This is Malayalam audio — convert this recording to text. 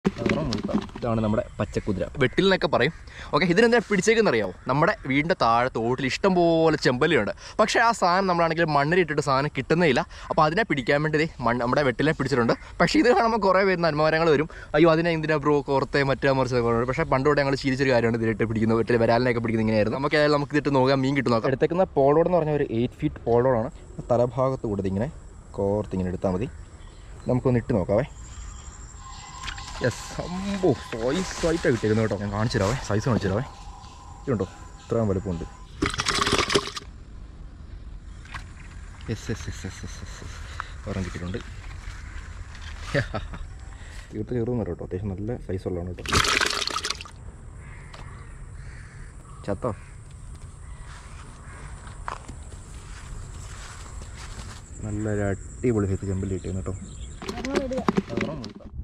ഇതാണ് നമ്മുടെ പച്ചക്കുതിര വെട്ടിൽ എന്നൊക്കെ പറയും ഓക്കെ ഇതിനെന്താ പിടിച്ചേക്കെന്ന് അറിയാമോ നമ്മുടെ വീടിൻ്റെ താഴെ തോട്ടിൽ ഇഷ്ടം പോലെ ചെമ്പല്ലിയുണ്ട് പക്ഷേ ആ സാധനം നമ്മളാണെങ്കിൽ മണ്ണിലിട്ടിട്ട് സാധനം കിട്ടുന്നേയില്ല അപ്പോൾ അതിനെ പിടിക്കാൻ വേണ്ടി ദേ മണ്ണ് നമ്മുടെ വെട്ടിലെ പിടിച്ചിട്ടുണ്ട് പക്ഷേ ഇത് കാണുമ്പോൾ കുറേ പേര് നന്മമരങ്ങൾ വരും അയ്യോ അതിനെ എന്തിനാ ബ്രോ കോർത്തെ മറ്റേ മറിച്ച് പക്ഷേ പണ്ട് തൊട്ട് ഞങ്ങൾ ശീലിച്ചൊരു കാര്യമാണ് ഇതിലിട്ട് പിടിക്കുന്നത് വെട്ടിൽ വരാലിനൊക്കെ പിടിക്കുന്നത് ഇങ്ങനെയായിരുന്നു നമുക്ക് ഏതായാലും നമുക്ക് ഇതിട്ട് നോക്കാം മീൻ കിട്ടും നോക്കാം എടുത്തേക്കുന്ന പോളോഡ് എന്ന് പറഞ്ഞ ഒരു എയ്റ്റ് ഫീറ്റ് പോളോഡാണ് തലഭാഗത്ത് കൂടെ ഇങ്ങനെ കോർത്ത് ഇങ്ങനെ എടുത്താൽ മതി നമുക്കൊന്ന് ഇട്ട് നോക്കാവേ യെസ് അമ്പോ സൈസ് ആയിട്ടാണ് കിട്ടിയിരുന്നത് കേട്ടോ ഞാൻ കാണിച്ചു തരാവേ സൈസ് കാണിച്ചു തരാവേ ഇതുണ്ടോ ഇത്രയും വലുപ്പമുണ്ട് yes yes yes yes yes yes yes ഒരെണ്ണം കിട്ടിയിട്ടുണ്ട് തീർത്ത് കയറുന്നു കേട്ടോ അത്യാവശ്യം നല്ല സൈസ് ഉള്ളതാണ് കേട്ടോ ചത്തോ നല്ലൊരു അടിപൊളി സൈസ് ചെമ്പല്ലി കിട്ടിയിരുന്നു കേട്ടോ നമ്മൾ ഇടുക അതൊരെണ്ണം നോക്കാം